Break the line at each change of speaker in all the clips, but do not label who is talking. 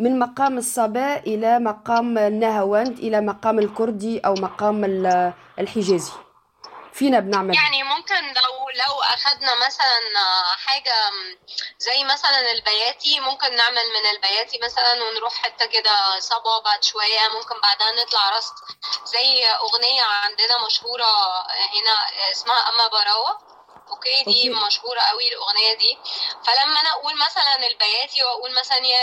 من مقام الصبا إلى مقام النهاوند إلى مقام الكردي أو مقام الحجازي فينا بنعمل
يعني ممكن لو لو اخدنا مثلا حاجه زي مثلا البياتي ممكن نعمل من البياتي مثلا ونروح حته كده صبا بعد شويه ممكن بعدها نطلع رست زي اغنيه عندنا مشهوره هنا اسمها اما براوه اوكي دي
أوكي.
مشهوره قوي الاغنيه دي فلما انا اقول مثلا البياتي واقول مثلا يا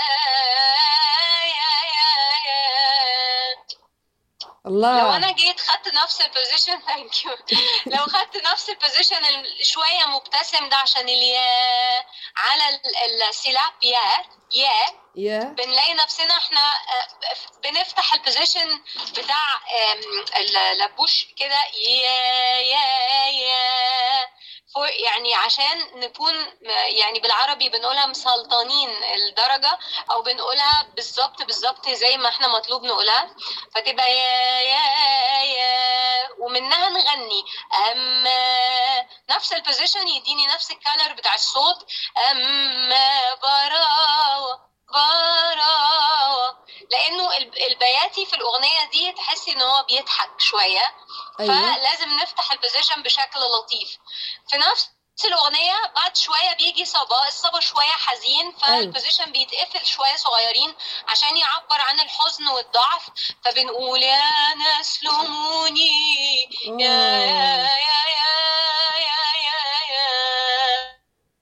يا يا يا
الله
لو انا جيت خدت نفس البوزيشن ثانك يو لو خدت نفس البوزيشن شويه مبتسم ده عشان اليا على ال- السيلاب يا يا
يا
بنلاقي نفسنا احنا آه، بنفتح البوزيشن بتاع آم، اللبوش كده يا يا يا فوق يعني عشان نكون آه، يعني بالعربي بنقولها مسلطنين الدرجة او بنقولها بالظبط بالظبط زي ما احنا مطلوب نقولها فتبقى يا يا يا ومنها نغني اما نفس البوزيشن يديني نفس الكالر بتاع الصوت اما براوة براوة لانه الب- البياتي في الاغنيه دي تحسي ان هو بيضحك شويه
أيوة.
فلازم نفتح البوزيشن بشكل لطيف في نفس الاغنيه بعد شويه بيجي صبا الصبا شويه حزين فالبوزيشن بيتقفل شويه صغيرين عشان يعبر عن الحزن والضعف فبنقول يا ناس لوموني يا يا يا يا يا يا يا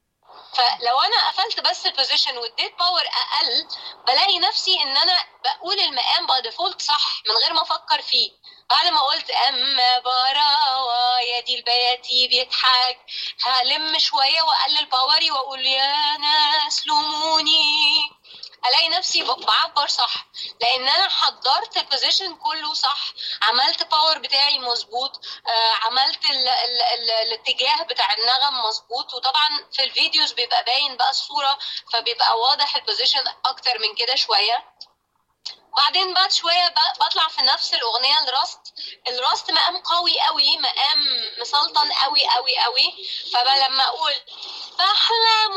فلو انا قفلت بس البوزيشن واديت باور اقل بلاقي نفسي ان انا بقول المقام باي ديفولت صح من غير ما افكر فيه بعد ما قلت اما براوة يا دي البياتي بيضحك هلم شويه واقلل باوري واقول يا ناس لوموني الاقي نفسي ب- بعبر صح لان انا حضرت البوزيشن كله صح عملت باور بتاعي مظبوط آه عملت ال ال ال الاتجاه بتاع النغم مظبوط وطبعا في الفيديوز بيبقى باين بقى الصوره فبيبقى واضح البوزيشن اكتر من كده شويه بعدين بعد شويه ب- بطلع في نفس الاغنيه الراست الراست مقام قوي قوي مقام مسلطن قوي قوي قوي فلما اقول بحلم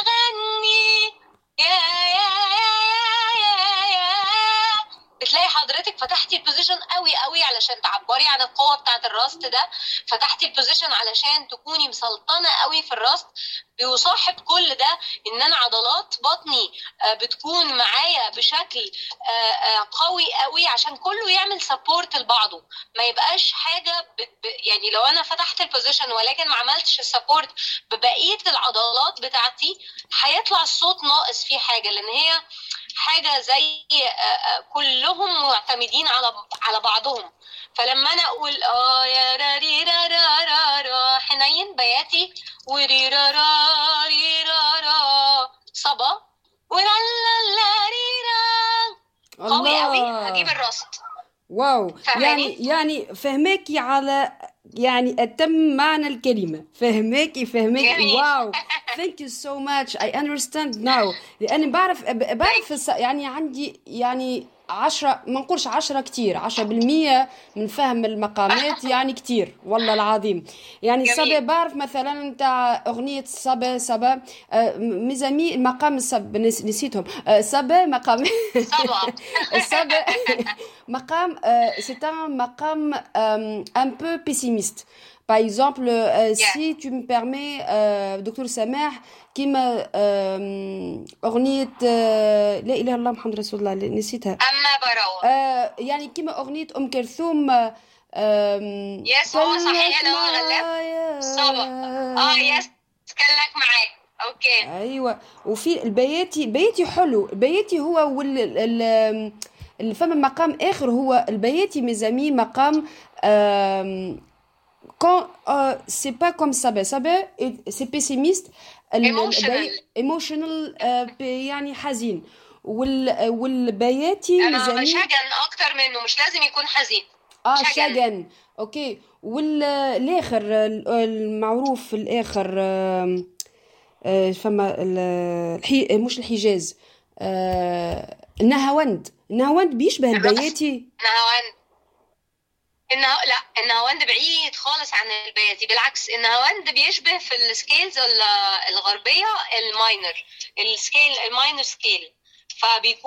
واغني يا يا يا يا يا يا بتلاقي حضرتك فتحتي البوزيشن قوي قوي علشان تعبري عن القوه بتاعت الراست ده فتحتي البوزيشن علشان تكوني مسلطنه قوي في الراست بيصاحب كل ده ان انا عضلات بطني آه، بتكون معايا بشكل آه، آه، قوي قوي عشان كله يعمل سبورت لبعضه ما يبقاش حاجه بت ب- يعني لو انا فتحت البوزيشن ولكن ما عملتش السبورت ببقيه العضلات بتاعتي هيطلع الصوت ناقص فيه حاجه لان هي حاجه زي آه، آه، كلهم معتمدين على على بعضهم فلما انا اقول اه يا را ري را را را را حنين بياتي وري را را ري را را صبا ولا لا لا ري را قوي قوي هجيب الراست
واو
فهماني؟
يعني يعني فهماكي على يعني أتم معنى الكلمة فهماكي فهماكي
جميل.
واو thank you so much I understand now لأني بعرف ب- بعرف الس- يعني عندي يعني عشرة ما نقولش عشرة كتير عشرة بالمية من فهم المقامات يعني كتير والله العظيم يعني
جميل.
صبا بعرف مثلا نتاع أغنية صبا صبا آه، م- مزامي مقام الصب نس- نسيتهم آه، صبا مقام
صبا
السابع مقام c'est un مقام euh, un peu pessimiste par exemple euh,
Yeah.
si tu me permets euh, دكتور سماح كيما euh, أغنية آه، لا إله إلا الله محمد رسول الله اللي نسيتها
اما براوة
آه، يعني كيما أغنية أم كلثوم آه، آم،
يس، هو صحيح
كلك
أنا هو غلاب.
معايا.
صبا اه يس كلك معاك اوكي
ايوه وفي البياتي بياتي حلو البياتي هو وال ال ال- فما مقام اخر هو البياتي ميزامي مقام quand euh, c'est pas comme Sabah Sabah est- c'est pessimiste
Emotional.
ايموشنال يعني حزين وال والبياتي
انا
ميزامي
شجن اكتر منه مش لازم يكون حزين
اه
شجن.
شجن اوكي والاخر المعروف الاخر آم، آه، فما ال- الحي... مش الحجاز آه، النهاوند النهاوند بيشبه البياتي
النهاوند النها... لا النهاوند بعيد خالص عن البياتي بالعكس النهاوند بيشبه في السكيلز ال- الغربية الماينر السكيل الماينر سكيل فبيكون